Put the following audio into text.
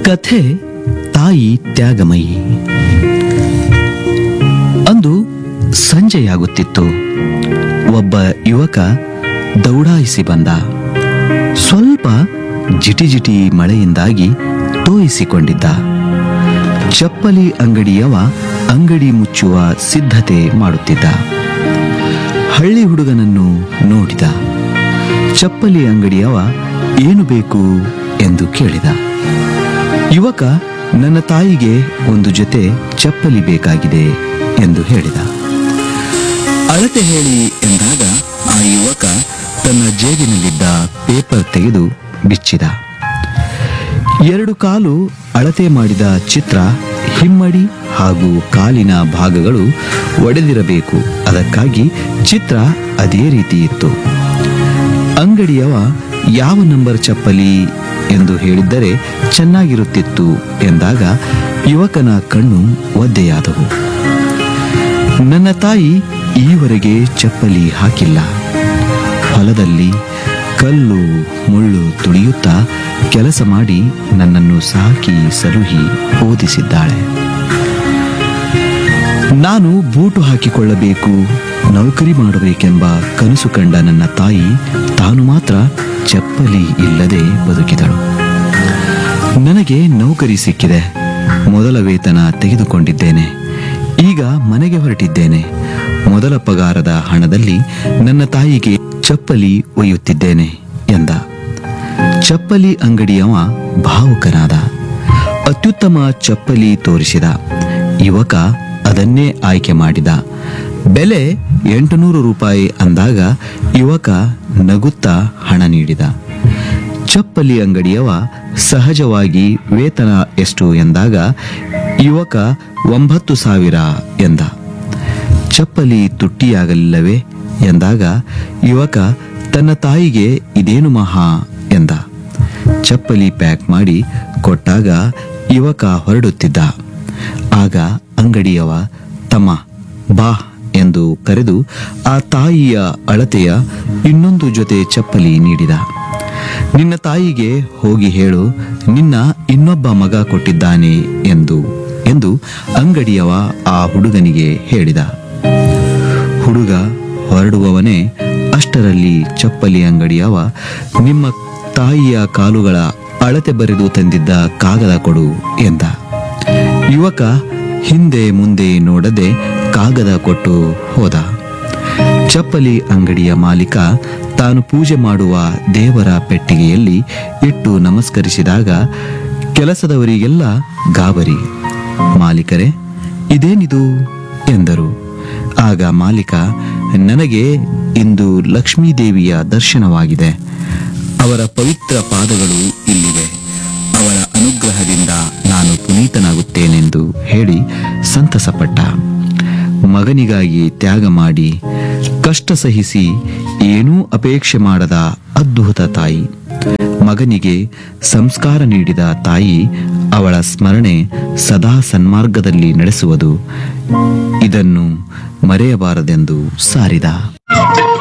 ಕಥೆ ತಾಯಿ ತ್ಯಾಗಮಯಿ ಅಂದು ಸಂಜೆಯಾಗುತ್ತಿತ್ತು ಒಬ್ಬ ಯುವಕ ದೌಡಾಯಿಸಿ ಬಂದ ಸ್ವಲ್ಪ ಜಿಟಿಜಿಟಿ ಮಳೆಯಿಂದಾಗಿ ತೋಯಿಸಿಕೊಂಡಿದ್ದ ಚಪ್ಪಲಿ ಅಂಗಡಿಯವ ಅಂಗಡಿ ಮುಚ್ಚುವ ಸಿದ್ಧತೆ ಮಾಡುತ್ತಿದ್ದ ಹಳ್ಳಿ ಹುಡುಗನನ್ನು ನೋಡಿದ ಚಪ್ಪಲಿ ಅಂಗಡಿಯವ ಏನು ಬೇಕು ಎಂದು ಕೇಳಿದ ಯುವಕ ನನ್ನ ತಾಯಿಗೆ ಒಂದು ಜೊತೆ ಚಪ್ಪಲಿ ಬೇಕಾಗಿದೆ ಎಂದು ಹೇಳಿದ ಅಳತೆ ಹೇಳಿ ಎಂದಾಗ ಆ ಯುವಕ ತನ್ನ ಜೇಬಿನಲ್ಲಿದ್ದ ಪೇಪರ್ ತೆಗೆದು ಬಿಚ್ಚಿದ ಎರಡು ಕಾಲು ಅಳತೆ ಮಾಡಿದ ಚಿತ್ರ ಹಿಮ್ಮಡಿ ಹಾಗೂ ಕಾಲಿನ ಭಾಗಗಳು ಒಡೆದಿರಬೇಕು ಅದಕ್ಕಾಗಿ ಚಿತ್ರ ಅದೇ ರೀತಿ ಇತ್ತು ಅಂಗಡಿಯವ ಯಾವ ನಂಬರ್ ಚಪ್ಪಲಿ ಎಂದು ಹೇಳಿದ್ದರೆ ಚೆನ್ನಾಗಿರುತ್ತಿತ್ತು ಎಂದಾಗ ಯುವಕನ ಕಣ್ಣು ಒದ್ದೆಯಾದವು ನನ್ನ ತಾಯಿ ಈವರೆಗೆ ಚಪ್ಪಲಿ ಹಾಕಿಲ್ಲ ಹೊಲದಲ್ಲಿ ಕಲ್ಲು ಮುಳ್ಳು ತುಳಿಯುತ್ತಾ ಕೆಲಸ ಮಾಡಿ ನನ್ನನ್ನು ಸಾಕಿ ಸಲುಹಿ ಓದಿಸಿದ್ದಾಳೆ ನಾನು ಬೂಟು ಹಾಕಿಕೊಳ್ಳಬೇಕು ನೌಕರಿ ಮಾಡಬೇಕೆಂಬ ಕನಸು ಕಂಡ ನನ್ನ ತಾಯಿ ತಾನು ಮಾತ್ರ ಚಪ್ಪಲಿ ಇಲ್ಲದೆ ಬದುಕಿದಳು ನನಗೆ ನೌಕರಿ ಸಿಕ್ಕಿದೆ ಮೊದಲ ವೇತನ ತೆಗೆದುಕೊಂಡಿದ್ದೇನೆ ಈಗ ಮನೆಗೆ ಹೊರಟಿದ್ದೇನೆ ಮೊದಲ ಪಗಾರದ ಹಣದಲ್ಲಿ ನನ್ನ ತಾಯಿಗೆ ಚಪ್ಪಲಿ ಒಯ್ಯುತ್ತಿದ್ದೇನೆ ಎಂದ ಚಪ್ಪಲಿ ಅಂಗಡಿಯವ ಭಾವುಕನಾದ ಅತ್ಯುತ್ತಮ ಚಪ್ಪಲಿ ತೋರಿಸಿದ ಯುವಕ ಅದನ್ನೇ ಆಯ್ಕೆ ಮಾಡಿದ ಬೆಲೆ ಎಂಟುನೂರು ರೂಪಾಯಿ ಅಂದಾಗ ಯುವಕ ನಗುತ್ತಾ ಹಣ ನೀಡಿದ ಚಪ್ಪಲಿ ಅಂಗಡಿಯವ ಸಹಜವಾಗಿ ವೇತನ ಎಷ್ಟು ಎಂದಾಗ ಯುವಕ ಒಂಬತ್ತು ಸಾವಿರ ಎಂದ ಚಪ್ಪಲಿ ತುಟ್ಟಿಯಾಗಲಿಲ್ಲವೇ ಎಂದಾಗ ಯುವಕ ತನ್ನ ತಾಯಿಗೆ ಇದೇನು ಮಹಾ ಎಂದ ಚಪ್ಪಲಿ ಪ್ಯಾಕ್ ಮಾಡಿ ಕೊಟ್ಟಾಗ ಯುವಕ ಹೊರಡುತ್ತಿದ್ದ ಆಗ ಅಂಗಡಿಯವ ತಮ್ಮ ಬಾ ಎಂದು ಕರೆದು ಆ ತಾಯಿಯ ಅಳತೆಯ ಇನ್ನೊಂದು ಜೊತೆ ಚಪ್ಪಲಿ ನೀಡಿದ ನಿನ್ನ ತಾಯಿಗೆ ಹೋಗಿ ಹೇಳು ನಿನ್ನ ಇನ್ನೊಬ್ಬ ಮಗ ಕೊಟ್ಟಿದ್ದಾನೆ ಎಂದು ಎಂದು ಅಂಗಡಿಯವ ಆ ಹುಡುಗನಿಗೆ ಹೇಳಿದ ಹುಡುಗ ಹೊರಡುವವನೇ ಅಷ್ಟರಲ್ಲಿ ಚಪ್ಪಲಿ ಅಂಗಡಿಯವ ನಿಮ್ಮ ತಾಯಿಯ ಕಾಲುಗಳ ಅಳತೆ ಬರೆದು ತಂದಿದ್ದ ಕಾಗದ ಕೊಡು ಎಂದ ಯುವಕ ಹಿಂದೆ ಮುಂದೆ ನೋಡದೆ ಕಾಗದ ಕೊಟ್ಟು ಹೋದ ಚಪ್ಪಲಿ ಅಂಗಡಿಯ ಮಾಲೀಕ ತಾನು ಪೂಜೆ ಮಾಡುವ ದೇವರ ಪೆಟ್ಟಿಗೆಯಲ್ಲಿ ಇಟ್ಟು ನಮಸ್ಕರಿಸಿದಾಗ ಕೆಲಸದವರಿಗೆಲ್ಲ ಗಾಬರಿ ಮಾಲೀಕರೇ ಇದೇನಿದು ಎಂದರು ಆಗ ಮಾಲೀಕ ನನಗೆ ಇಂದು ಲಕ್ಷ್ಮೀದೇವಿಯ ದರ್ಶನವಾಗಿದೆ ಅವರ ಪವಿತ್ರ ಪಾದಗಳು ಇಲ್ಲಿವೆ ಅವರ ಅನುಗ್ರಹದಿಂದ ನಾನು ಪುನೀತನಾಗುತ್ತೇನೆಂದು ಹೇಳಿ ಸಂತಸಪಟ್ಟ ಮಗನಿಗಾಗಿ ತ್ಯಾಗ ಮಾಡಿ ಕಷ್ಟ ಸಹಿಸಿ ಏನೂ ಅಪೇಕ್ಷೆ ಮಾಡದ ಅದ್ಭುತ ತಾಯಿ ಮಗನಿಗೆ ಸಂಸ್ಕಾರ ನೀಡಿದ ತಾಯಿ ಅವಳ ಸ್ಮರಣೆ ಸದಾ ಸನ್ಮಾರ್ಗದಲ್ಲಿ ನಡೆಸುವುದು ಇದನ್ನು ಮರೆಯಬಾರದೆಂದು ಸಾರಿದ